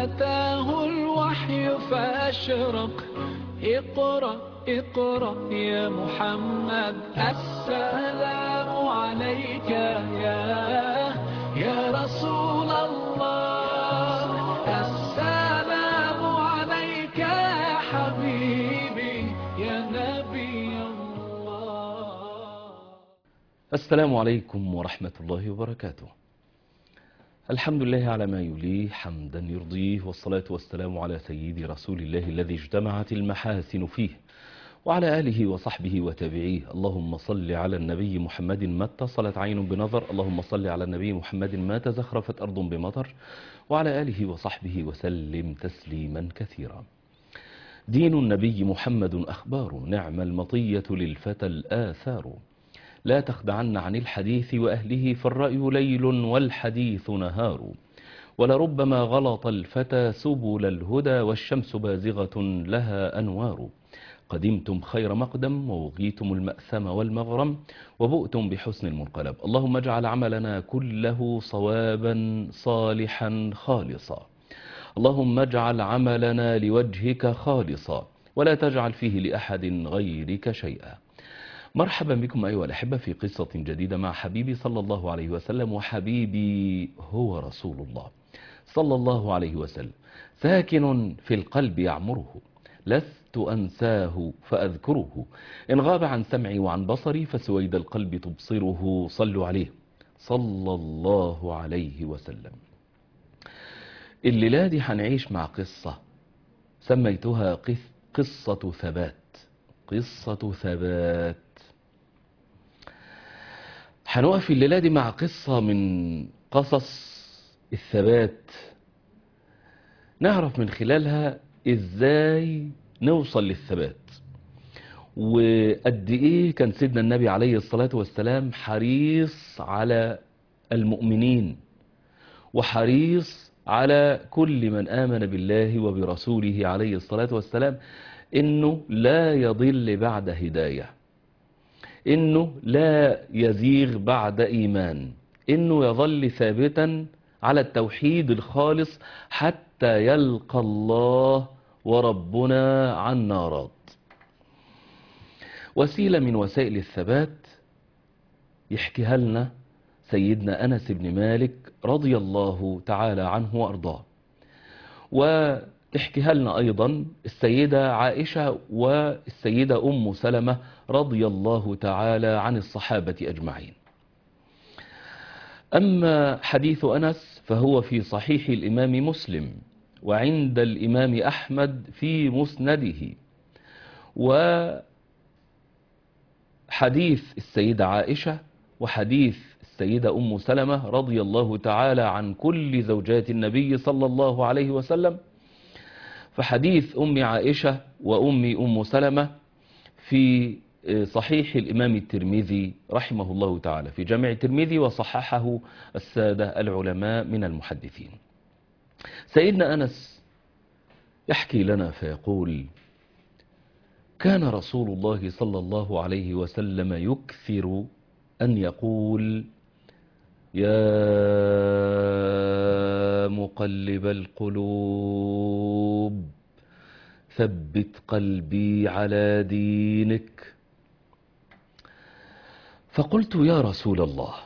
أتاه الوحي فأشرق اقرأ اقرأ يا محمد السلام عليك يا يا رسول الله السلام عليك يا حبيبي يا نبي الله السلام عليكم ورحمة الله وبركاته الحمد لله على ما يليه حمدا يرضيه والصلاة والسلام على سيد رسول الله الذي اجتمعت المحاسن فيه وعلى آله وصحبه وتابعيه اللهم صل على النبي محمد ما اتصلت عين بنظر اللهم صل على النبي محمد ما تزخرفت أرض بمطر وعلى آله وصحبه وسلم تسليما كثيرا دين النبي محمد أخبار نعم المطية للفتى الآثار لا تخدعن عن الحديث وأهله فالرأي ليل والحديث نهار ولربما غلط الفتى سبل الهدى والشمس بازغة لها أنوار قدمتم خير مقدم ووغيتم المأثم والمغرم وبؤتم بحسن المنقلب اللهم اجعل عملنا كله صوابا صالحا خالصا اللهم اجعل عملنا لوجهك خالصا ولا تجعل فيه لأحد غيرك شيئا مرحبا بكم أيها الأحبة في قصة جديدة مع حبيبي صلى الله عليه وسلم وحبيبي هو رسول الله صلى الله عليه وسلم ساكن في القلب يعمره لست أنساه فأذكره إن غاب عن سمعي وعن بصري فسويد القلب تبصره صلوا عليه صلى الله عليه وسلم الليلة دي هنعيش مع قصة سميتها قص- قصة ثبات قصة ثبات هنقف الليلة دي مع قصة من قصص الثبات نعرف من خلالها ازاي نوصل للثبات وقد ايه كان سيدنا النبي عليه الصلاة والسلام حريص على المؤمنين وحريص على كل من آمن بالله وبرسوله عليه الصلاة والسلام انه لا يضل بعد هدايه انه لا يزيغ بعد ايمان انه يظل ثابتا على التوحيد الخالص حتى يلقى الله وربنا عنا راض وسيلة من وسائل الثبات يحكيها لنا سيدنا أنس بن مالك رضي الله تعالى عنه وأرضاه وتحكيها لنا أيضا السيدة عائشة والسيدة أم سلمة رضي الله تعالى عن الصحابة أجمعين أما حديث أنس فهو في صحيح الإمام مسلم وعند الإمام أحمد في مسنده وحديث السيدة عائشة وحديث السيدة أم سلمة رضي الله تعالى عن كل زوجات النبي صلى الله عليه وسلم فحديث أم عائشة وأم أم سلمة في صحيح الإمام الترمذي رحمه الله تعالى في جامع الترمذي وصححه السادة العلماء من المحدثين سيدنا أنس يحكي لنا فيقول كان رسول الله صلى الله عليه وسلم يكثر أن يقول يا مقلب القلوب ثبت قلبي على دينك فقلت يا رسول الله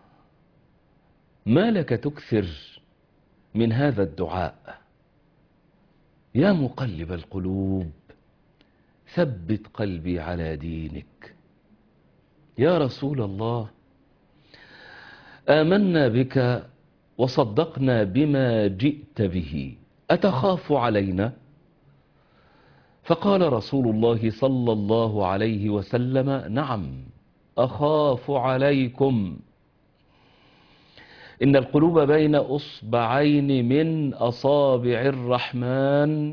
ما لك تكثر من هذا الدعاء يا مقلب القلوب ثبت قلبي على دينك يا رسول الله آمنا بك وصدقنا بما جئت به أتخاف علينا فقال رسول الله صلى الله عليه وسلم نعم أخاف عليكم إن القلوب بين أصبعين من أصابع الرحمن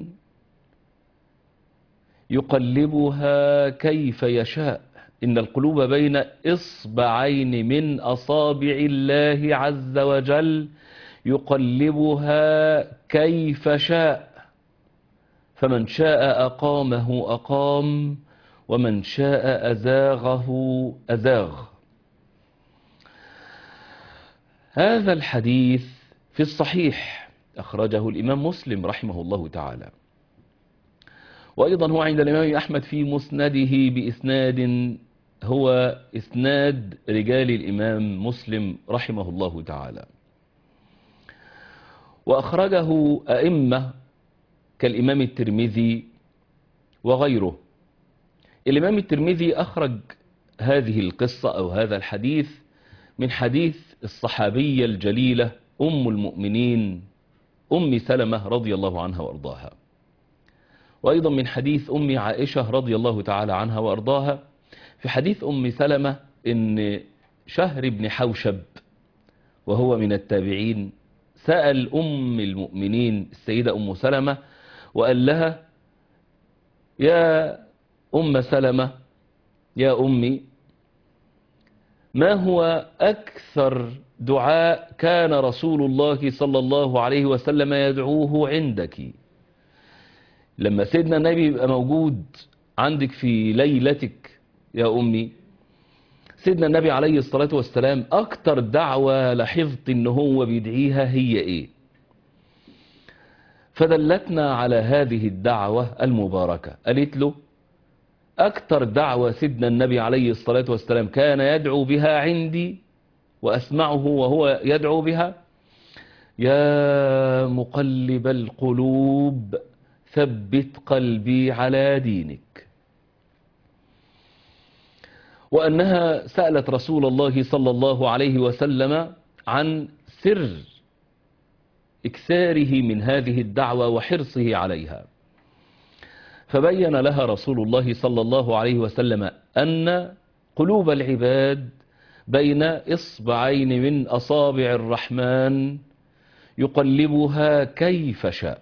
يقلبها كيف يشاء إن القلوب بين إصبعين من أصابع الله عز وجل يقلبها كيف شاء فمن شاء أقامه أقام ومن شاء أزاغه أزاغ هذا الحديث في الصحيح أخرجه الإمام مسلم رحمه الله تعالى وأيضا هو عند الإمام أحمد في مسنده بإسناد هو إسناد رجال الإمام مسلم رحمه الله تعالى وأخرجه أئمة كالإمام الترمذي وغيره الإمام الترمذي أخرج هذه القصة أو هذا الحديث من حديث الصحابية الجليلة أم المؤمنين أم سلمة رضي الله عنها وأرضاها وأيضا من حديث أم عائشة رضي الله تعالى عنها وأرضاها في حديث أم سلمة إن شهر بن حوشب وهو من التابعين سأل أم المؤمنين السيدة أم سلمة وقال لها يا أم سلمة يا أمي ما هو أكثر دعاء كان رسول الله صلى الله عليه وسلم يدعوه عندك لما سيدنا النبي يبقى موجود عندك في ليلتك يا أمي سيدنا النبي عليه الصلاة والسلام أكتر دعوة لاحظت إن هو بيدعيها هي إيه فدلتنا على هذه الدعوة المباركة قالت له أكتر دعوة سيدنا النبي عليه الصلاة والسلام كان يدعو بها عندي وأسمعه وهو يدعو بها يا مقلب القلوب ثبت قلبي على دينك وأنها سألت رسول الله صلى الله عليه وسلم عن سر إكثاره من هذه الدعوة وحرصه عليها فبين لها رسول الله صلى الله عليه وسلم أن قلوب العباد بين إصبعين من أصابع الرحمن يقلبها كيف شاء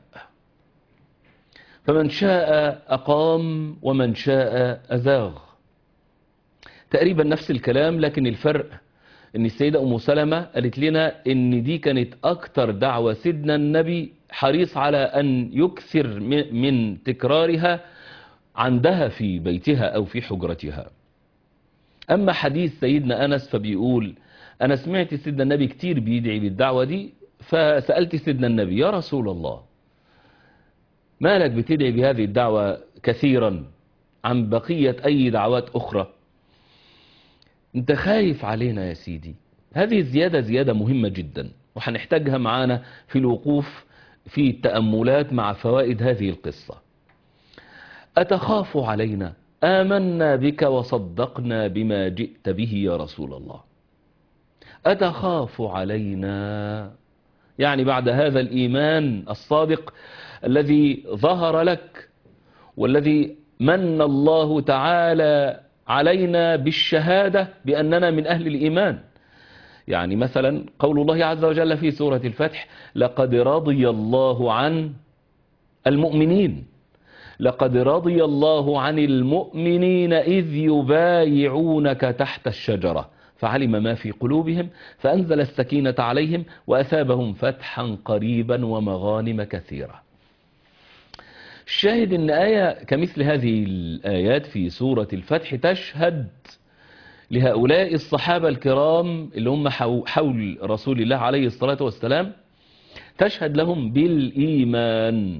فمن شاء أقام ومن شاء أزاغ تقريبا نفس الكلام لكن الفرق ان السيدة ام سلمة قالت لنا ان دي كانت اكتر دعوة سيدنا النبي حريص على ان يكثر من تكرارها عندها في بيتها او في حجرتها اما حديث سيدنا انس فبيقول انا سمعت سيدنا النبي كتير بيدعي بالدعوة دي فسألت سيدنا النبي يا رسول الله مالك بتدعي بهذه الدعوة كثيرا عن بقية اي دعوات اخرى انت خايف علينا يا سيدي هذه الزيادة زيادة مهمة جدا وهنحتاجها معانا في الوقوف في التأملات مع فوائد هذه القصة أتخاف علينا آمنا بك وصدقنا بما جئت به يا رسول الله أتخاف علينا يعني بعد هذا الإيمان الصادق الذي ظهر لك والذي من الله تعالى علينا بالشهادة بأننا من أهل الإيمان يعني مثلا قول الله عز وجل في سورة الفتح لقد رضي الله عن المؤمنين لقد رضي الله عن المؤمنين إذ يبايعونك تحت الشجرة فعلم ما في قلوبهم فأنزل السكينة عليهم وأثابهم فتحا قريبا ومغانم كثيرة الشاهد ان آية كمثل هذه الآيات في سورة الفتح تشهد لهؤلاء الصحابة الكرام اللي هم حول رسول الله عليه الصلاة والسلام تشهد لهم بالإيمان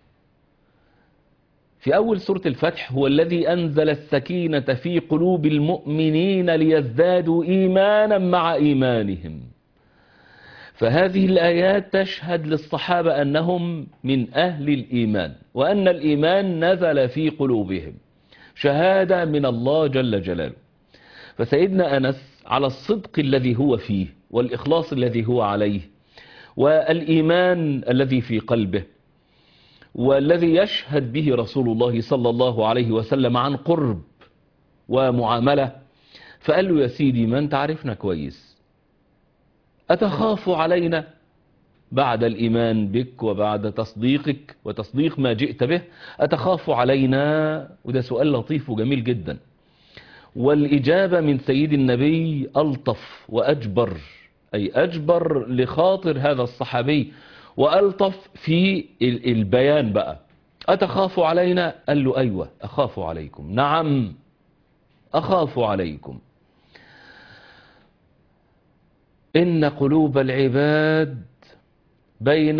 في أول سورة الفتح هو الذي أنزل السكينة في قلوب المؤمنين ليزدادوا إيمانا مع إيمانهم فهذه الآيات تشهد للصحابة أنهم من أهل الإيمان وأن الإيمان نزل في قلوبهم شهادة من الله جل جلاله فسيدنا أنس على الصدق الذي هو فيه والإخلاص الذي هو عليه والإيمان الذي في قلبه والذي يشهد به رسول الله صلى الله عليه وسلم عن قرب ومعاملة فقال له يا سيدي ما انت عارفنا كويس أتخاف علينا بعد الإيمان بك وبعد تصديقك وتصديق ما جئت به أتخاف علينا وده سؤال لطيف وجميل جدا والإجابة من سيد النبي ألطف وأجبر أي أجبر لخاطر هذا الصحابي وألطف في البيان بقى أتخاف علينا قال له أيوة أخاف عليكم نعم أخاف عليكم إن قلوب العباد بين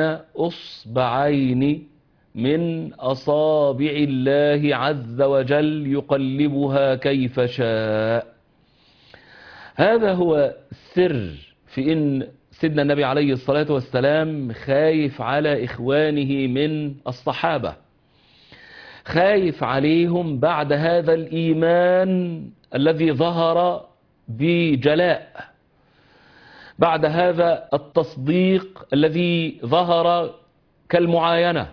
أصبعين من أصابع الله عز وجل يقلبها كيف شاء هذا هو السر في إن سيدنا النبي عليه الصلاة والسلام خايف على إخوانه من الصحابة خايف عليهم بعد هذا الإيمان الذي ظهر بجلاء بعد هذا التصديق الذي ظهر كالمعاينة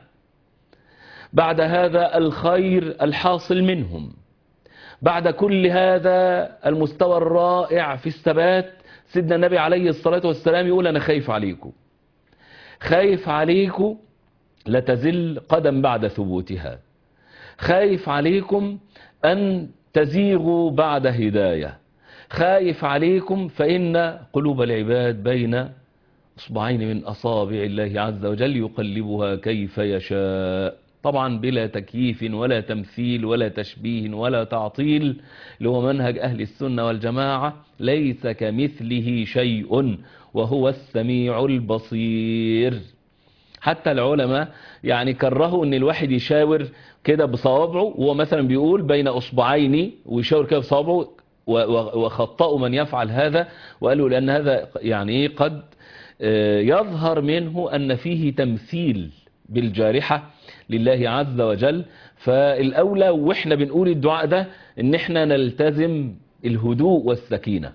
بعد هذا الخير الحاصل منهم بعد كل هذا المستوى الرائع في الثبات سيدنا النبي عليه الصلاة والسلام يقول أنا خايف عليكم خايف عليكم لتزل قدم بعد ثبوتها خايف عليكم أن تزيغوا بعد هداية خايف عليكم فإن قلوب العباد بين أصبعين من أصابع الله عز وجل يقلبها كيف يشاء طبعا بلا تكييف ولا تمثيل ولا تشبيه ولا تعطيل اللي هو منهج أهل السنة والجماعة ليس كمثله شيء وهو السميع البصير حتى العلماء يعني كرهوا ان الواحد يشاور كده بصوابعه وهو مثلا بيقول بين اصبعين ويشاور كده بصوابعه وخطأوا من يفعل هذا وقالوا لأن هذا يعني قد يظهر منه أن فيه تمثيل بالجارحة لله عز وجل فالأولى وإحنا بنقول الدعاء ده إن إحنا نلتزم الهدوء والسكينة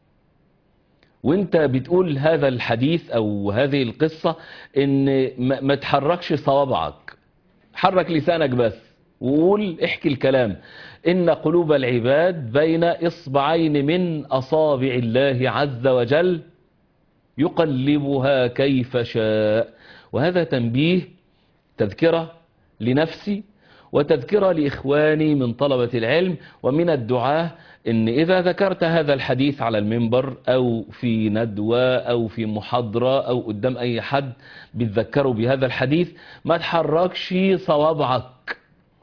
وانت بتقول هذا الحديث او هذه القصة ان ما تحركش صوابعك حرك لسانك بس وقول احكي الكلام إن قلوب العباد بين إصبعين من أصابع الله عز وجل يقلبها كيف شاء وهذا تنبيه تذكرة لنفسي وتذكرة لإخواني من طلبة العلم ومن الدعاة إن إذا ذكرت هذا الحديث على المنبر أو في ندوة أو في محاضرة أو قدام أي حد بتذكروا بهذا الحديث ما تحركش صوابعك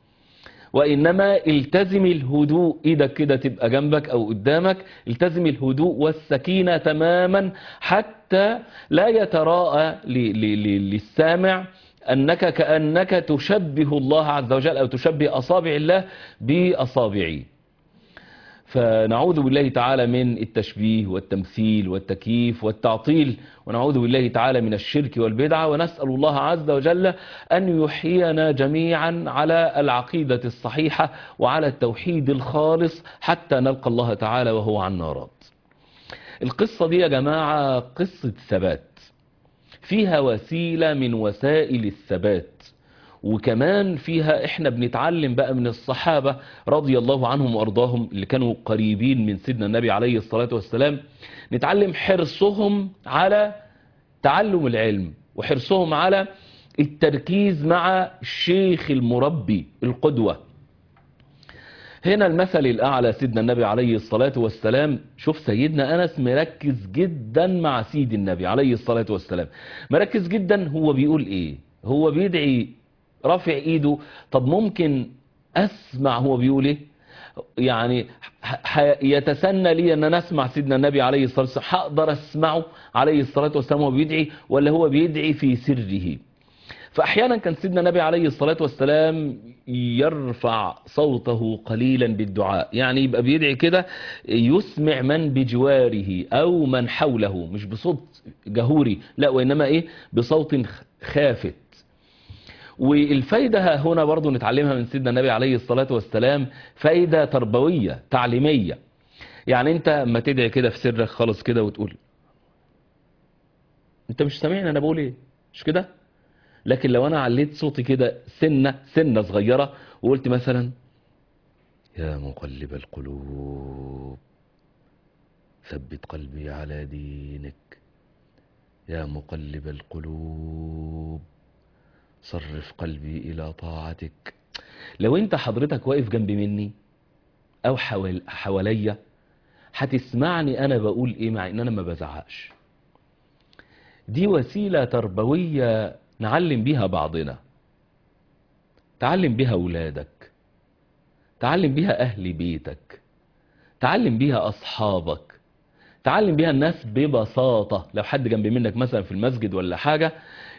وإنما التزم الهدوء إيدك كده تبقى جنبك أو قدامك التزم الهدوء والسكينة تماما حتى لا يتراءى للسامع أنك كأنك تشبه الله عز وجل أو تشبه أصابع الله بأصابعي فنعوذ بالله تعالى من التشبيه والتمثيل والتكييف والتعطيل ونعوذ بالله تعالى من الشرك والبدعة ونسأل الله عز وجل أن يحيينا جميعا على العقيدة الصحيحة وعلى التوحيد الخالص حتى نلقى الله تعالى وهو عنا راض القصة دي يا جماعة قصة ثبات فيها وسيلة من وسائل الثبات وكمان فيها احنا بنتعلم بقى من الصحابة رضي الله عنهم وارضاهم اللي كانوا قريبين من سيدنا النبي عليه الصلاة والسلام نتعلم حرصهم على تعلم العلم وحرصهم على التركيز مع الشيخ المربي القدوة هنا المثل الأعلى سيدنا النبي عليه الصلاة والسلام شوف سيدنا أنس مركز جدا مع سيد النبي عليه الصلاة والسلام مركز جدا هو بيقول إيه هو بيدعي رافع ايده طب ممكن اسمع هو بيقول ايه يعني يتسنى لي ان انا اسمع سيدنا النبي عليه الصلاه والسلام هقدر اسمعه عليه الصلاه والسلام وهو بيدعي ولا هو بيدعي في سره فاحيانا كان سيدنا النبي عليه الصلاه والسلام يرفع صوته قليلا بالدعاء يعني يبقى بيدعي كده يسمع من بجواره او من حوله مش بصوت جهوري لا وانما ايه بصوت خافت والفايدة هنا برضو نتعلمها من سيدنا النبي عليه الصلاة والسلام فايدة تربوية تعليمية يعني انت اما تدعي كده في سرك خالص كده وتقول انت مش سامعني انا بقول ايه مش كده لكن لو انا عليت صوتي كده سنة سنة صغيرة وقلت مثلا يا مقلب القلوب ثبت قلبي على دينك يا مقلب القلوب صرف قلبي إلى طاعتك لو انت حضرتك واقف جنب مني او حوال حواليا هتسمعني انا بقول ايه مع ان انا ما بزعقش دي وسيلة تربوية نعلم بيها بعضنا تعلم بيها اولادك تعلم بيها اهل بيتك تعلم بيها اصحابك تعلم بيها الناس ببساطة لو حد جنب منك مثلا في المسجد ولا حاجة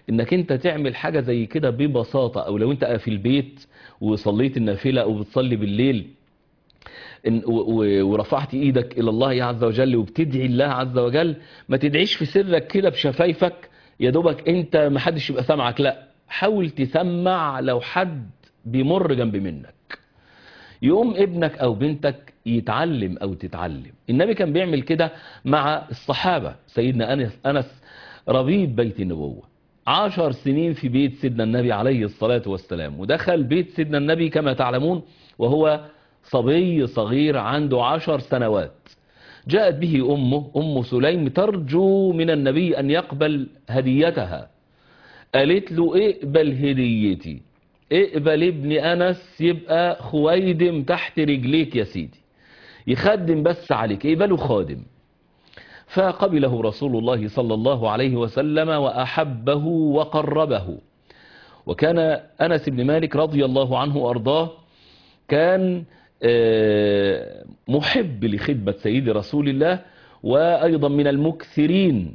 انك انت تعمل حاجة زي كده ببساطة او لو انت في البيت وصليت النافلة او بتصلي بالليل إن و- و- ورفعت ايدك الى الله عز وجل وبتدعي الله عز وجل ما تدعيش في سرك كده بشفايفك يا دوبك انت ما حدش يبقى سامعك لا حاول تسمع لو حد بيمر جنب منك يقوم ابنك او بنتك يتعلم او تتعلم النبي كان بيعمل كده مع الصحابة سيدنا انس انس ربيب بيت النبوة عشر سنين في بيت سيدنا النبي عليه الصلاة والسلام ودخل بيت سيدنا النبي كما تعلمون وهو صبي صغير عنده عشر سنوات جاءت به أمه أم سليم ترجو من النبي أن يقبل هديتها قالت له اقبل هديتي اقبل ابن أنس يبقى خويدم تحت رجليك يا سيدي يخدم بس عليك اقبله خادم فقبله رسول الله صلى الله عليه وسلم وأحبه وقربه وكان أنس بن مالك رضي الله عنه وأرضاه كان آه، محب لخدمة سيد رسول الله وأيضا من المكثرين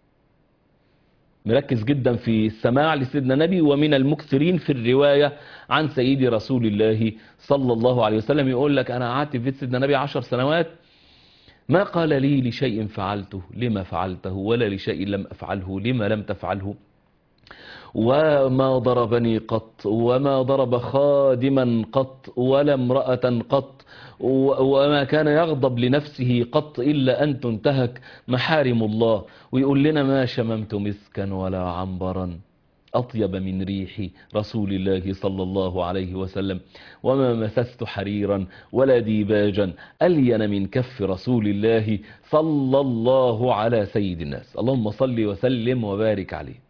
مركز جدا في السماع لسيدنا النبي ومن المكثرين في الرواية عن سيد رسول الله صلى الله عليه وسلم يقول لك أنا قعدت في بيت سيدنا النبي عشر سنوات ما قال لي لشيء فعلته لما فعلته ولا لشيء لم أفعله لما لم تفعله وما ضربني قط وما ضرب خادما قط ولا امرأة قط و- وما كان يغضب لنفسه قط إلا أن تنتهك محارم الله ويقول لنا ما شممت مسكا ولا عنبرا أطيب من ريح رسول الله صلى الله عليه وسلم وما مسست حريرا ولا ديباجا ألين من كف رسول الله صلى الله على سيد الناس اللهم صل وسلم وبارك عليه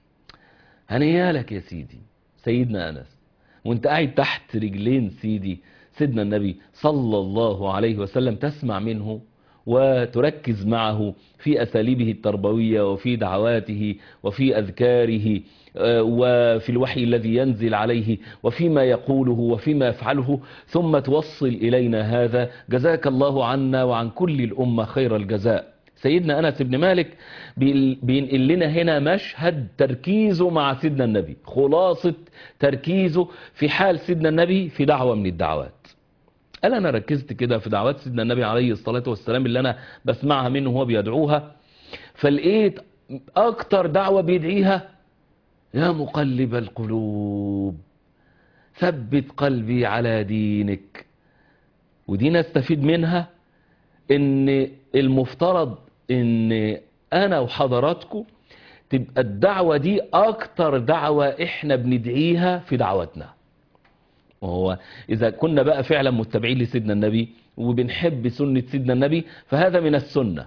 هنيالك يا سيدي سيدنا أنس وانت قاعد تحت رجلين سيدي سيدنا النبي صلى الله عليه وسلم تسمع منه وتركز معه في أساليبه التربوية وفي دعواته وفي أذكاره آه، وفي الوحي الذي ينزل عليه وفيما يقوله وفيما يفعله ثم توصل إلينا هذا جزاك الله عنا وعن كل الأمة خير الجزاء سيدنا أنس بن مالك بيل- بينقل لنا هنا مشهد تركيزه مع سيدنا النبي خلاصة تركيزه في حال سيدنا النبي في دعوة من الدعوات قال أنا ركزت كده في دعوات سيدنا النبي عليه الصلاة والسلام اللي أنا بسمعها منه وهو بيدعوها فلقيت أكتر دعوة بيدعيها يا مقلب القلوب ثبت قلبي على دينك ودي نستفيد منها ان المفترض ان انا وحضراتكم تبقى الدعوة دي اكتر دعوة احنا بندعيها في دعوتنا وهو اذا كنا بقى فعلا متبعين لسيدنا النبي وبنحب سنة سيدنا النبي فهذا من السنة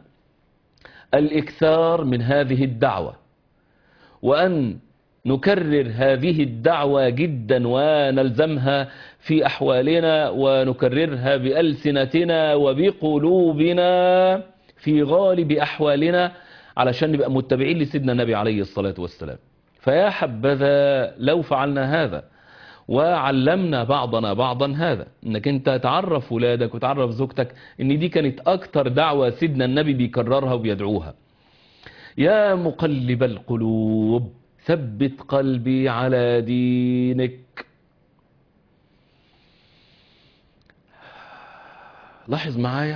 الاكثار من هذه الدعوة وأن نكرر هذه الدعوة جدا ونلزمها في أحوالنا ونكررها بألسنتنا وبقلوبنا في غالب أحوالنا علشان نبقى متبعين لسيدنا النبي عليه الصلاة والسلام فيا حبذا لو فعلنا هذا وعلمنا بعضنا بعضا هذا انك انت تعرف ولادك وتعرف زوجتك ان دي كانت اكتر دعوة سيدنا النبي بيكررها وبيدعوها يا مقلب القلوب ثبت قلبي على دينك لاحظ معايا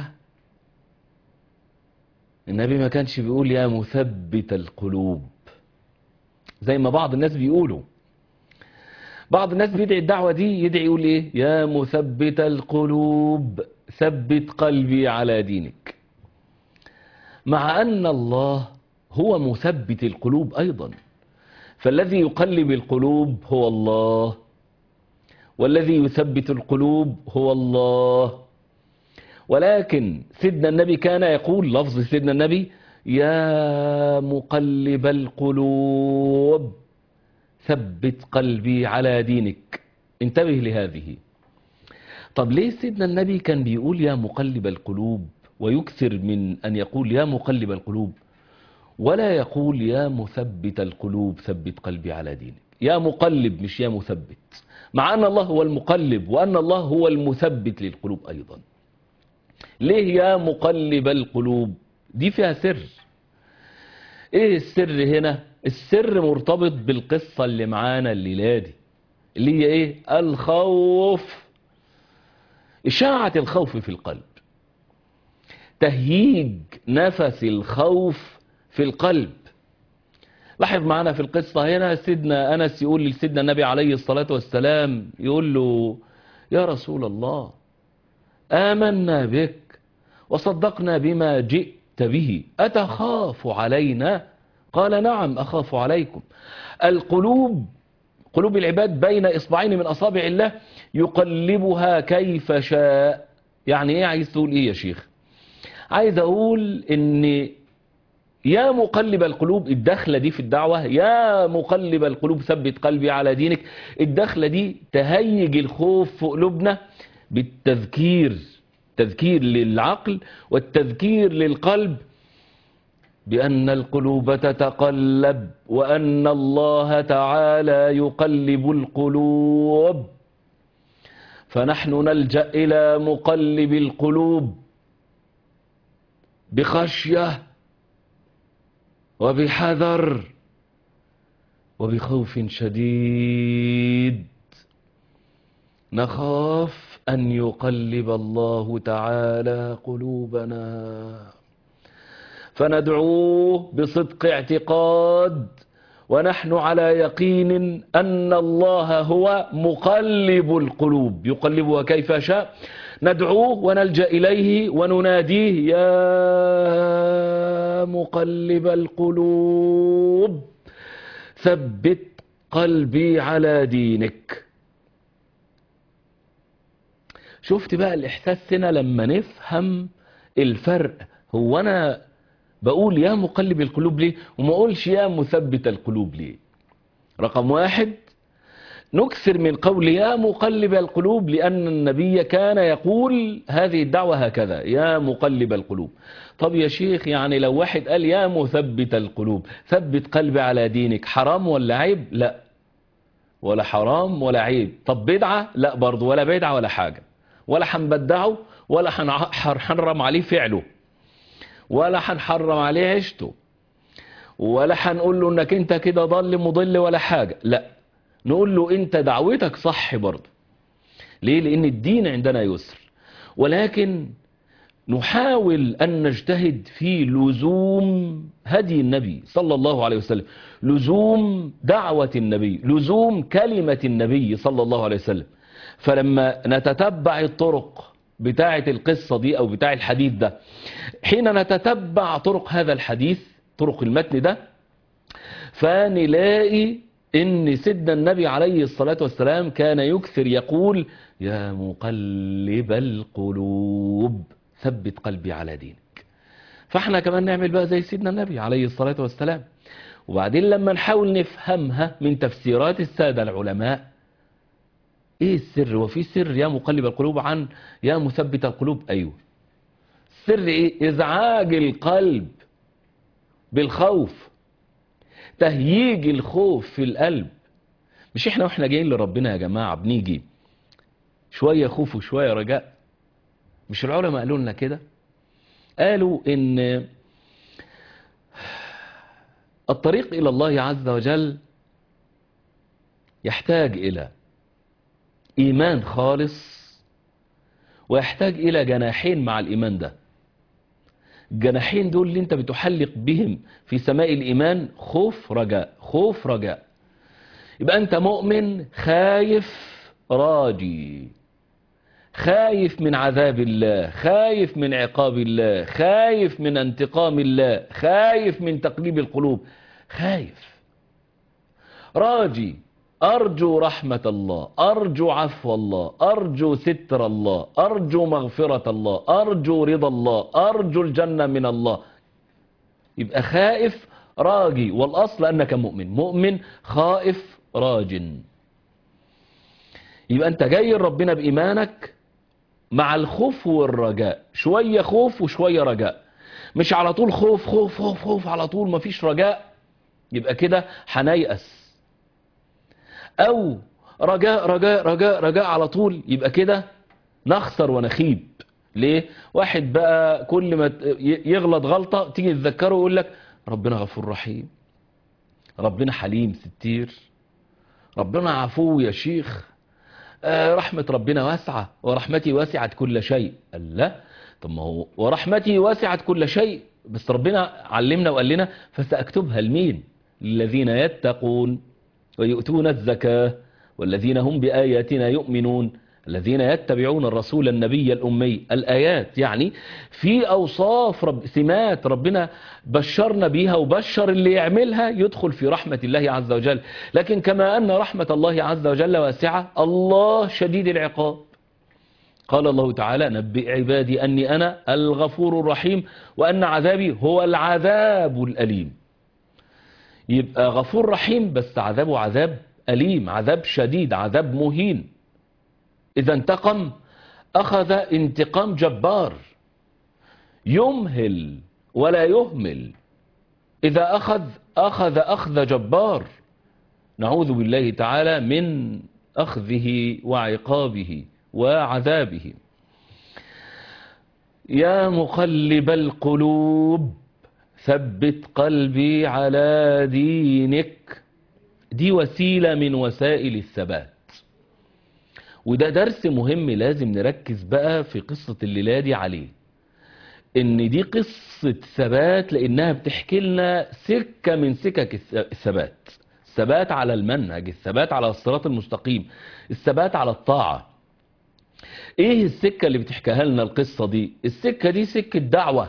النبي ما كانش بيقول يا مثبت القلوب زي ما بعض الناس بيقولوا بعض الناس بيدعي الدعوة دي يدعي يقول ايه يا مثبت القلوب ثبت قلبي على دينك مع أن الله هو مثبت القلوب أيضا فالذي يقلب القلوب هو الله والذي يثبت القلوب هو الله ولكن سيدنا النبي كان يقول لفظ سيدنا النبي يا مقلب القلوب ثبت قلبي على دينك انتبه لهذه طب ليه سيدنا النبي كان بيقول يا مقلب القلوب ويكثر من أن يقول يا مقلب القلوب ولا يقول يا مثبت القلوب ثبت قلبي على دينك يا مقلب مش يا مثبت مع أن الله هو المقلب وأن الله هو المثبت للقلوب أيضا ليه يا مقلب القلوب دي فيها سر ايه السر هنا السر مرتبط بالقصة اللي معانا الليلة دي اللي هي ايه الخوف إشاعة الخوف في القلب تهييج نفس الخوف في القلب لاحظ معنا في القصة هنا سيدنا أنس يقول لسيدنا النبي عليه الصلاة والسلام يقول له يا رسول الله آمنا بك وصدقنا بما جئت به أتخاف علينا قال نعم أخاف عليكم القلوب قلوب العباد بين إصبعين من أصابع الله يقلبها كيف شاء يعني إيه عايز تقول إيه يا شيخ عايز أقول إن يا مقلب القلوب الدخلة دي في الدعوة يا مقلب القلوب ثبت قلبي على دينك الدخلة دي تهيج الخوف في قلوبنا بالتذكير تذكير للعقل والتذكير للقلب بأن القلوب تتقلب وأن الله تعالى يقلب القلوب فنحن نلجأ إلى مقلب القلوب بخشية وبحذر وبخوف شديد نخاف أن يقلب الله تعالى قلوبنا فندعوه بصدق اعتقاد ونحن على يقين أن الله هو مقلب القلوب يقلبها كيف شاء ندعوه ونلجأ إليه ونناديه يا مقلب القلوب ثبت قلبي على دينك شفت بقى الإحساس هنا لما نفهم الفرق هو أنا بقول يا مقلب القلوب ليه وما أقولش يا مثبت القلوب ليه رقم واحد نكثر من قول يا مقلب القلوب لأن النبي كان يقول هذه الدعوة هكذا يا مقلب القلوب طب يا شيخ يعني لو واحد قال يا مثبت القلوب ثبت قلبي على دينك حرام ولا عيب لا ولا حرام ولا عيب طب بدعة لا برضه ولا بدعة ولا حاجة ولا هنبدعه ولا هنحرم عليه فعله ولا هنحرم عليه عيشته ولا هنقول له انك انت كده ضل مضل ولا حاجة لا نقول له انت دعوتك صح برضه ليه لان الدين عندنا يسر ولكن نحاول أن نجتهد في لزوم هدي النبي صلى الله عليه وسلم لزوم دعوة النبي لزوم كلمة النبي صلى الله عليه وسلم فلما نتتبع الطرق بتاعة القصة دي أو بتاع الحديث ده حين نتتبع طرق هذا الحديث طرق المتن ده فنلاقي ان سيدنا النبي عليه الصلاة والسلام كان يكثر يقول يا مقلب القلوب ثبت قلبي على دينك فاحنا كمان نعمل بقى زي سيدنا النبي عليه الصلاة والسلام وبعدين لما نحاول نفهمها من تفسيرات السادة العلماء ايه السر وفي سر يا مقلب القلوب عن يا مثبت القلوب ايوه سر ايه ازعاج القلب بالخوف تهييج الخوف في القلب مش احنا واحنا جايين لربنا يا جماعة بنيجي شوية خوف وشوية رجاء مش العلماء قالوا لنا كده قالوا ان الطريق الى الله عز وجل يحتاج الى ايمان خالص ويحتاج الى جناحين مع الايمان ده الجناحين دول اللي انت بتحلق بهم في سماء الايمان خوف رجاء خوف رجاء يبقى انت مؤمن خايف راجي خايف من عذاب الله خايف من عقاب الله خايف من انتقام الله خايف من تقليب القلوب خايف راجي أرجو رحمة الله أرجو عفو الله أرجو ستر الله أرجو مغفرة الله أرجو رضا الله أرجو الجنة من الله يبقى خائف راجي والأصل أنك مؤمن مؤمن خائف راج يبقى أنت جاي ربنا بإيمانك مع الخوف والرجاء شوية خوف وشوية رجاء مش على طول خوف خوف خوف خوف على طول مفيش رجاء يبقى كده هنيأس او رجاء رجاء رجاء رجاء على طول يبقى كده نخسر ونخيب ليه واحد بقى كل ما يغلط غلطة تيجي تذكره ويقول لك ربنا غفور رحيم ربنا حليم ستير ربنا عفو يا شيخ آه رحمة ربنا واسعة ورحمتي وسعت كل شيء قال لا طب ما هو ورحمتي وسعت كل شيء بس ربنا علمنا وقال لنا فسأكتبها لمين للذين يتقون ويؤتون الزكاة والذين هم بآياتنا يؤمنون الذين يتبعون الرسول النبي الأمي الآيات يعني في أوصاف رب سمات ربنا بشرنا بيها وبشر اللي يعملها يدخل في رحمة الله عز وجل لكن كما أن رحمة الله عز وجل واسعة الله شديد العقاب قال الله تعالى نبئ عبادي أني أنا الغفور الرحيم وأن عذابي هو العذاب الأليم يبقى غفور رحيم بس عذابه عذاب أليم عذاب شديد عذاب مهين إذا انتقم أخذ انتقام جبار يمهل ولا يهمل إذا أخذ أخذ أخذ جبار نعوذ بالله تعالى من أخذه وعقابه وعذابه يا مقلب القلوب ثبت قلبي على دينك دي وسيلة من وسائل الثبات وده درس مهم لازم نركز بقى في قصة الليلة دي عليه ان دي قصة ثبات لانها بتحكي لنا سكة من سكك الثبات الثبات على المنهج الثبات على الصراط المستقيم الثبات على الطاعة ايه السكة اللي بتحكيها لنا القصة دي السكة دي سكة دعوة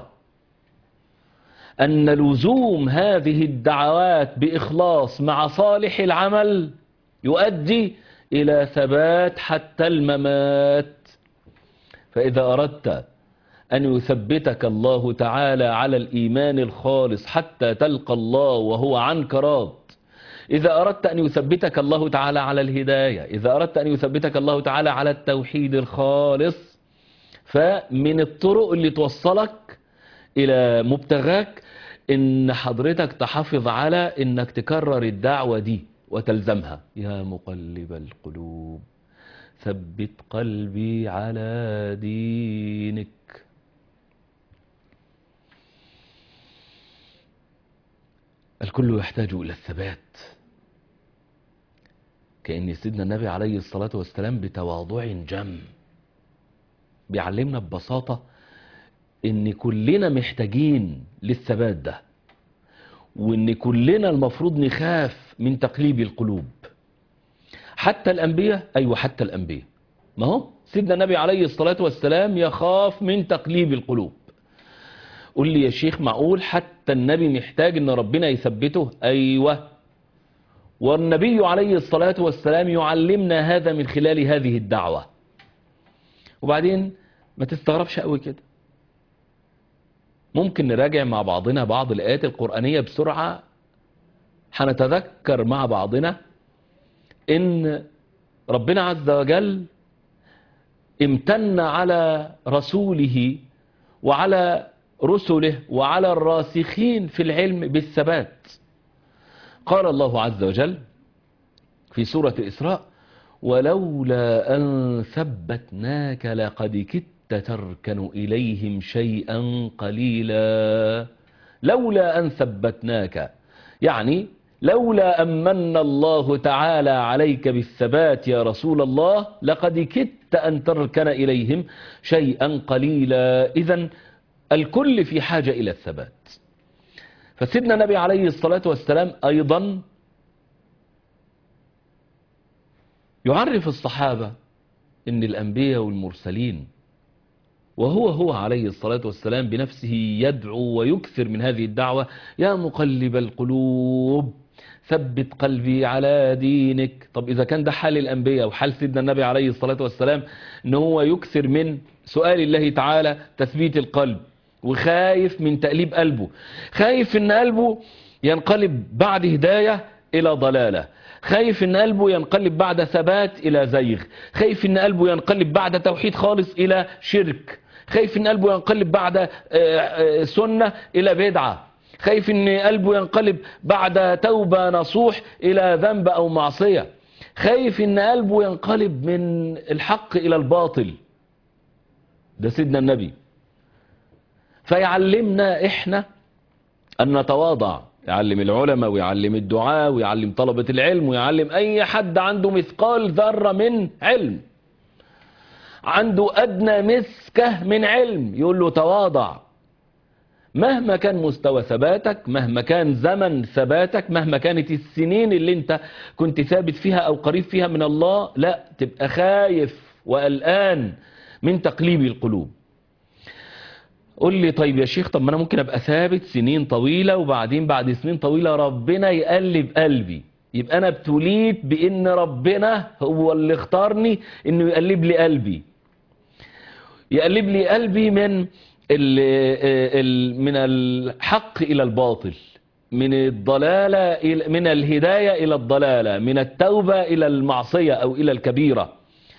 ان لزوم هذه الدعوات باخلاص مع صالح العمل يؤدي إلى ثبات حتى الممات فإذا أردت أن يثبتك الله تعالى على الإيمان الخالص حتى تلقى الله وهو عنك راض إذا أردت أن يثبتك الله تعالى على الهداية إذا أردت أن يثبتك الله تعالى على التوحيد الخالص فمن الطرق اللي توصلك إلى مبتغاك إن حضرتك تحافظ على إنك تكرر الدعوة دي وتلزمها يا مقلب القلوب ثبت قلبي على دينك الكل يحتاج إلى الثبات كأن سيدنا النبي عليه الصلاة والسلام بتواضع جم بيعلمنا ببساطة ان كلنا محتاجين للثبات ده وان كلنا المفروض نخاف من تقليب القلوب حتى الانبياء ايوه حتى الانبياء ما هو سيدنا النبي عليه الصلاة والسلام يخاف من تقليب القلوب قول لي يا شيخ معقول حتى النبي محتاج ان ربنا يثبته ايوه والنبي عليه الصلاة والسلام يعلمنا هذا من خلال هذه الدعوة وبعدين ما تستغربش قوي كده ممكن نراجع مع بعضنا بعض الآيات القرآنية بسرعة هنتذكر مع بعضنا إن ربنا عز وجل امتن على رسوله وعلى رسله وعلى الراسخين في العلم بالثبات قال الله عز وجل في سورة الإسراء ولولا أن ثبتناك لقد كدت تركن إليهم شيئا قليلا لولا أن ثبتناك يعني لولا أن من الله تعالى عليك بالثبات يا رسول الله لقد كدت أن تركن إليهم شيئا قليلا إذا الكل في حاجة إلى الثبات فسيدنا النبي عليه الصلاة والسلام أيضا يعرف الصحابة ان الأنبياء والمرسلين وهو هو عليه الصلاة والسلام بنفسه يدعو ويكثر من هذه الدعوة يا مقلب القلوب ثبت قلبي على دينك طب إذا كان ده حال الأنبياء وحال سيدنا النبي عليه الصلاة والسلام ان هو يكثر من سؤال الله تعالى تثبيت القلب وخايف من تقليب قلبه خايف ان قلبه ينقلب بعد هداية الى ضلالة خايف ان قلبه ينقلب بعد ثبات الى زيغ خايف ان قلبه ينقلب بعد توحيد خالص الى شرك خايف ان قلبه ينقلب بعد سنة الى بدعة خايف ان قلبه ينقلب بعد توبة نصوح الى ذنب او معصية خايف ان قلبه ينقلب من الحق الى الباطل ده سيدنا النبي فيعلمنا احنا ان نتواضع يعلم العلماء ويعلم الدعاء ويعلم طلبة العلم ويعلم أي حد عنده مثقال ذرة من علم عنده أدنى مسكة من علم يقول له تواضع مهما كان مستوى ثباتك مهما كان زمن ثباتك مهما كانت السنين اللي انت كنت ثابت فيها او قريب فيها من الله لا تبقى خايف وقلقان من تقليب القلوب قول لي طيب يا شيخ طب ما انا ممكن ابقى ثابت سنين طويلة وبعدين بعد سنين طويلة ربنا يقلب قلبي يبقى انا ابتليت بان ربنا هو اللي اختارني انه يقلب لي قلبي يقلب لي قلبي من ال ال من الحق الى الباطل من الضلالة إلى من الهداية الى الضلالة من التوبة الى المعصية او الى الكبيرة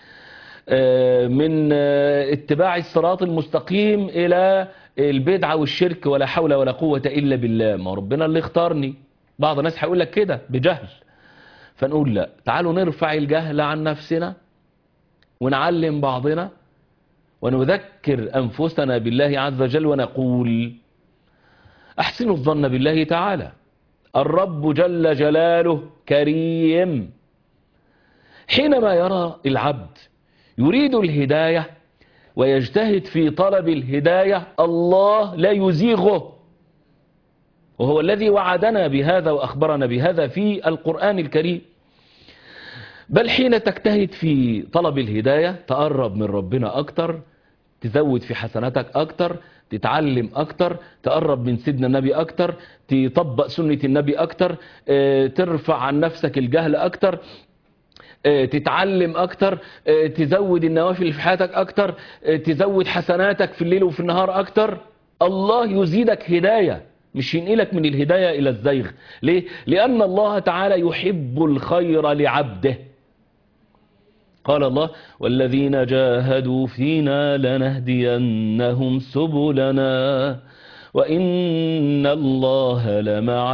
من اتباع الصراط المستقيم الى البدعة والشرك ولا حول ولا قوة الا بالله ما ربنا اللي اختارني بعض الناس هيقول لك كده بجهل فنقول لا تعالوا نرفع الجهل عن نفسنا ونعلم بعضنا ونذكر أنفسنا بالله عز وجل ونقول أحسنوا الظن بالله تعالى الرب جل جلاله كريم حينما يرى العبد يريد الهداية ويجتهد في طلب الهداية الله لا يزيغه وهو الذي وعدنا بهذا وأخبرنا بهذا في القرآن الكريم بل حين تجتهد في طلب الهداية تقرب من ربنا أكتر تزود في حسناتك أكتر تتعلم أكتر تقرب من سيدنا النبي أكتر تطبق سنة النبي أكتر ترفع عن نفسك الجهل أكتر تتعلم أكتر تزود النوافل في حياتك أكتر تزود حسناتك في الليل وفي النهار أكتر الله يزيدك هداية مش ينقلك من الهداية إلى الزيغ ليه؟ لأن الله تعالى يحب الخير لعبده قال الله والذين جاهدوا فينا لنهدينهم سبلنا وإن الله لمع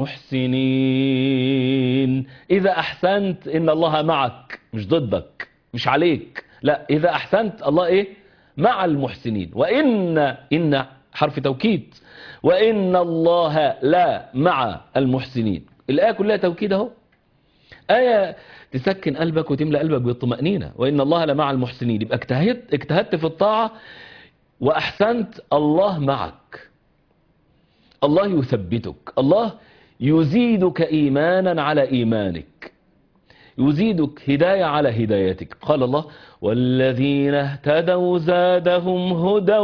المحسنين إذا أحسنت إن الله معك مش ضدك مش عليك لا إذا أحسنت الله إيه مع المحسنين وإن إن حرف توكيد وإن الله لا مع المحسنين الآية كلها توكيد اهو آية تسكن قلبك وتملأ قلبك بالطمأنينة وإن الله لمع المحسنين يبقى اجتهدت اجتهدت في الطاعة وأحسنت الله معك الله يثبتك الله يزيدك إيمانا على إيمانك يزيدك هداية على هدايتك قال الله والذين اهتدوا زادهم هدى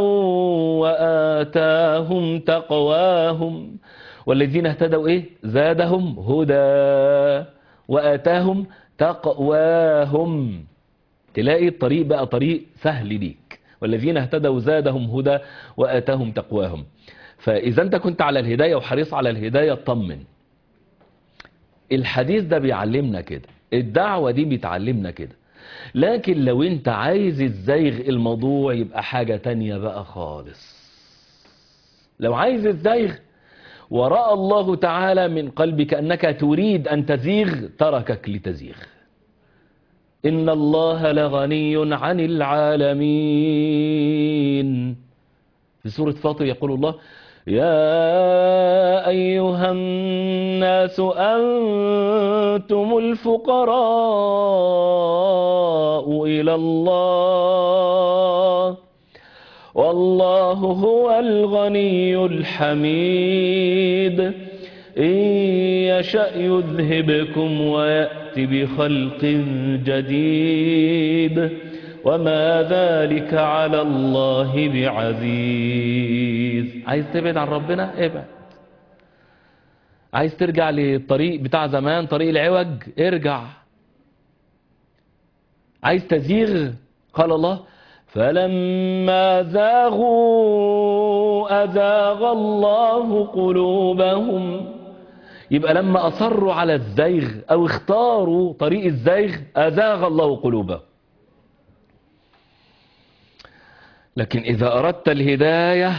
وآتاهم تقواهم والذين اهتدوا ايه زادهم هدى وآتاهم تقواهم تلاقي الطريق بقى طريق سهل ليك والذين اهتدوا زادهم هدى وآتاهم تقواهم فإذا أنت كنت على الهداية وحريص على الهداية اطمن الحديث ده بيعلمنا كده الدعوة دي بتعلمنا كده لكن لو انت عايز الزيغ الموضوع يبقى حاجة تانية بقى خالص لو عايز الزيغ ورأى الله تعالى من قلبك أنك تريد أن تزيغ تركك لتزيغ إن الله لغني عن العالمين في سورة فاطر يقول الله يا أيها الناس أنتم الفقراء إلى الله والله هو الغني الحميد إن يشأ يذهبكم ويأتي بخلق جديد وما ذلك على الله بعزيز عايز تبعد عن ربنا ابعد عايز ترجع للطريق بتاع زمان طريق العوج ارجع عايز تزيغ قال الله فلما زاغوا أزاغ الله قلوبهم يبقى لما أصروا على الزيغ أو اختاروا طريق الزيغ أزاغ الله قلوبهم لكن إذا أردت الهداية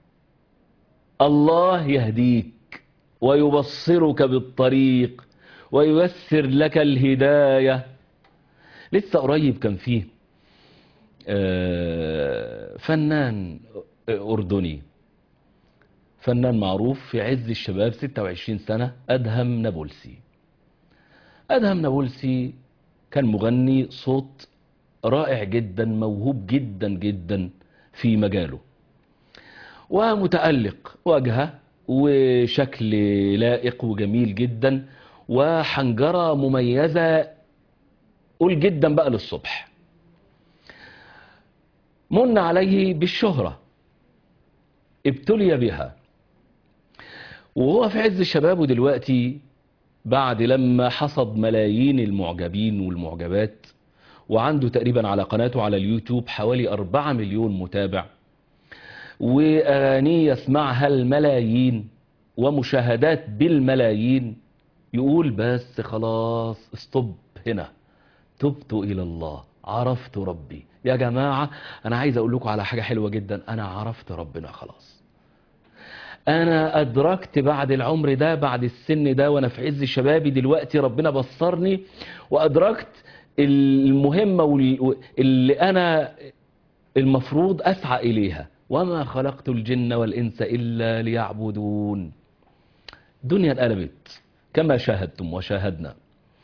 الله يهديك ويبصرك بالطريق وييسر لك الهداية لسه قريب كان فيه فنان أردني فنان معروف في عز الشباب 26 سنة أدهم نابلسي أدهم نابلسي كان مغني صوت رائع جدا موهوب جدا جدا في مجاله ومتألق واجهة وشكل لائق وجميل جدا وحنجرة مميزة قول جدا بقى للصبح من عليه بالشهرة ابتلي بها وهو في عز شبابه دلوقتي بعد لما حصد ملايين المعجبين والمعجبات وعنده تقريبا على قناته على اليوتيوب حوالي 4 مليون متابع وأغانيه يسمعها الملايين ومشاهدات بالملايين يقول بس خلاص استوب هنا تبت إلى الله عرفت ربي يا جماعة أنا عايز أقول لكم على حاجة حلوة جدا أنا عرفت ربنا خلاص أنا أدركت بعد العمر ده بعد السن ده وأنا في عز شبابي دلوقتي ربنا بصرني وأدركت المهمة وال- اللي أنا المفروض أسعى إليها وما خلقت الجن والإنس إلا ليعبدون دنيا انقلبت كما شاهدتم وشاهدنا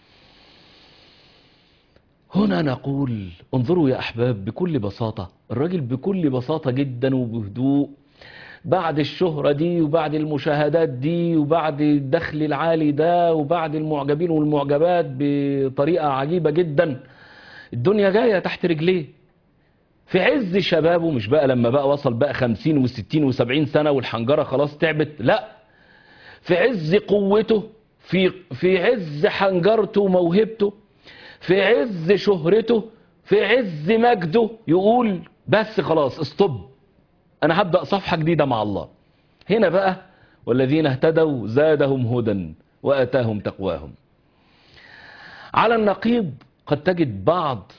هنا نقول انظروا يا أحباب بكل بساطة الراجل بكل بساطة جدا وبهدوء بعد الشهرة دي وبعد المشاهدات دي وبعد الدخل العالي ده وبعد المعجبين والمعجبات بطريقة عجيبة جدا الدنيا جاية تحت رجليه في عز شبابه مش بقى لما بقى وصل بقى خمسين وستين وسبعين سنة والحنجرة خلاص تعبت لا في عز قوته في, في عز حنجرته وموهبته في عز شهرته في عز مجده يقول بس خلاص استوب انا هبدأ صفحة جديدة مع الله هنا بقى والذين اهتدوا زادهم هدى واتاهم تقواهم على النقيض قد تجد بعض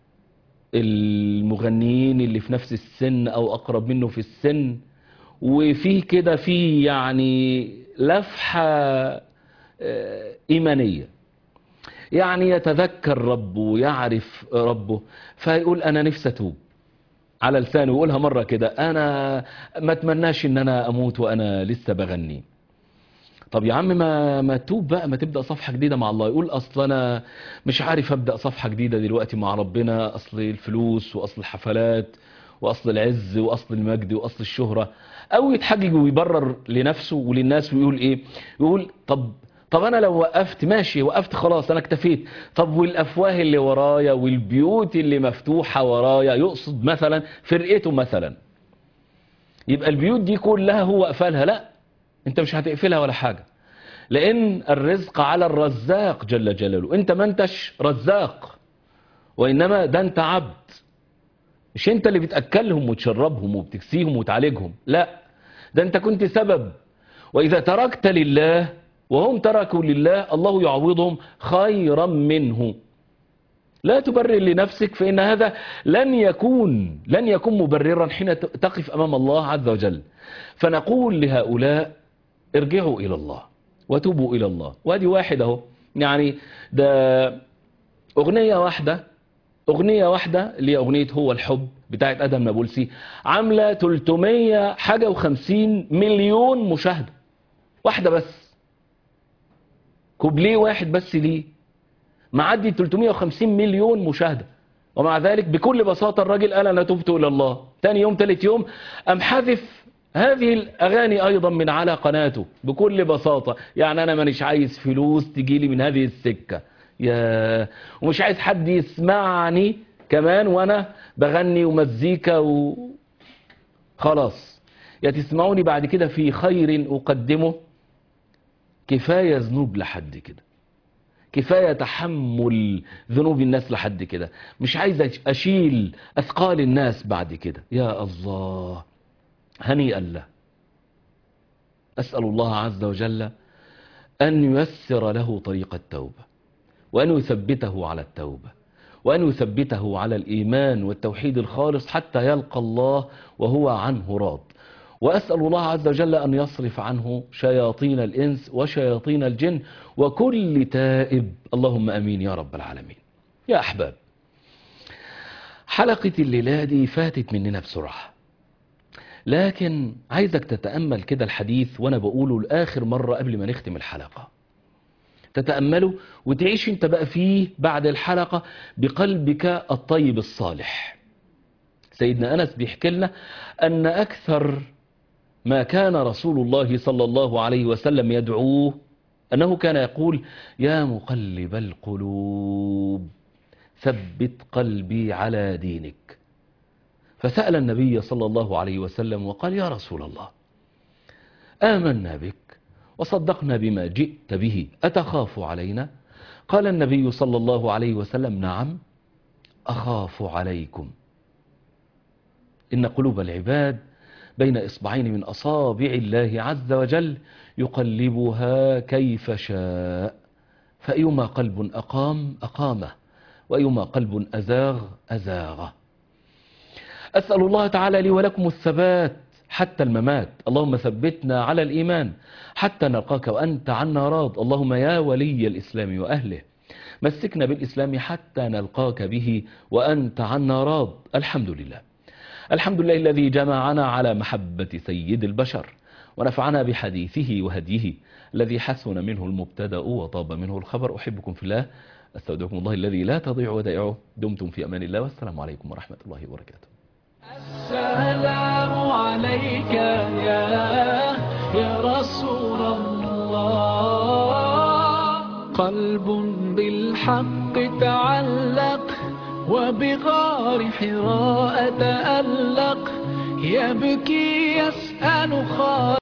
المغنيين اللي في نفس السن او اقرب منه في السن وفيه كده في يعني لفحة آه، ايمانية يعني يتذكر ربه ويعرف ربه فيقول انا نفسي اتوب على لسانه يقولها مرة كده انا ما اتمناش ان انا اموت وانا لسه بغني طب يا عم ما ما توب بقى ما تبدا صفحه جديده مع الله يقول اصل انا مش عارف ابدا صفحه جديده دلوقتي مع ربنا اصل الفلوس واصل الحفلات واصل العز واصل المجد واصل الشهره او يتحجج ويبرر لنفسه وللناس ويقول ايه يقول طب طب انا لو وقفت ماشي وقفت خلاص انا اكتفيت طب والافواه اللي ورايا والبيوت اللي مفتوحه ورايا يقصد مثلا فرقته مثلا يبقى البيوت دي كلها هو قفلها لا انت مش هتقفلها ولا حاجة لان الرزق على الرزاق جل جلاله انت ما انتش رزاق وانما ده انت عبد مش انت اللي بتأكلهم وتشربهم وبتكسيهم وتعالجهم لا ده انت كنت سبب واذا تركت لله وهم تركوا لله الله يعوضهم خيرا منه لا تبرر لنفسك فإن هذا لن يكون لن يكون مبررا حين تقف أمام الله عز وجل فنقول لهؤلاء ارجعوا إلى الله وتوبوا إلى الله وادي واحد اهو يعني ده أغنية واحدة أغنية واحدة اللي هي أغنية هو الحب بتاعت أدم نابلسي عاملة 300 حاجة و50 مليون مشاهدة واحدة بس كوبليه واحد بس ليه معدي 350 مليون مشاهدة ومع ذلك بكل بساطة الراجل قال أنا تبت إلى الله تاني يوم تالت يوم أم حذف هذه الأغاني أيضا من على قناته بكل بساطة يعني أنا مانيش عايز فلوس تجيلي من هذه السكة يا ومش عايز حد يسمعني كمان وأنا بغني ومزيكا و... خلاص يا تسمعوني بعد كده في خير أقدمه كفاية ذنوب لحد كده كفاية تحمل ذنوب الناس لحد كده مش عايز أشيل أثقال الناس بعد كده يا الله هنيئا له أسأل الله عز وجل أن ييسر له طريق التوبة وأن يثبته على التوبة وأن يثبته على الإيمان والتوحيد الخالص حتى يلقى الله وهو عنه راض وأسأل الله عز وجل أن يصرف عنه شياطين الإنس وشياطين الجن وكل تائب اللهم أمين يا رب العالمين يا أحباب حلقة الليلة دي فاتت مننا بسرعة لكن عايزك تتأمل كده الحديث وأنا بقوله لآخر مرة قبل ما نختم الحلقة تتأمله وتعيش انت بقى فيه بعد الحلقة بقلبك الطيب الصالح سيدنا أنس بيحكي لنا أن أكثر ما كان رسول الله صلى الله عليه وسلم يدعوه أنه كان يقول يا مقلب القلوب ثبت قلبي على دينك فسأل النبي صلى الله عليه وسلم وقال يا رسول الله آمنا بك وصدقنا بما جئت به أتخاف علينا قال النبي صلى الله عليه وسلم نعم أخاف عليكم إن قلوب العباد بين إصبعين من أصابع الله عز وجل يقلبها كيف شاء فأيما قلب أقام أقامه وأيما قلب أزاغ أزاغه أسأل الله تعالى لي ولكم الثبات حتى الممات اللهم ثبتنا على الإيمان حتى نلقاك وأنت عنا راض اللهم يا ولي الإسلام وأهله مسكنا بالإسلام حتى نلقاك به وأنت عنا راض الحمد لله الحمد لله الذي جمعنا على محبة سيد البشر ونفعنا بحديثه وهديه الذي حسن منه المبتدأ وطاب منه الخبر أحبكم في الله أستودعكم الله الذي لا تضيع ودائعه دمتم في أمان الله والسلام عليكم ورحمة الله وبركاته السلام عليك يا يا رسول الله قلب بالحق تعلق وبغار حراء تألق يبكي يسأل خالق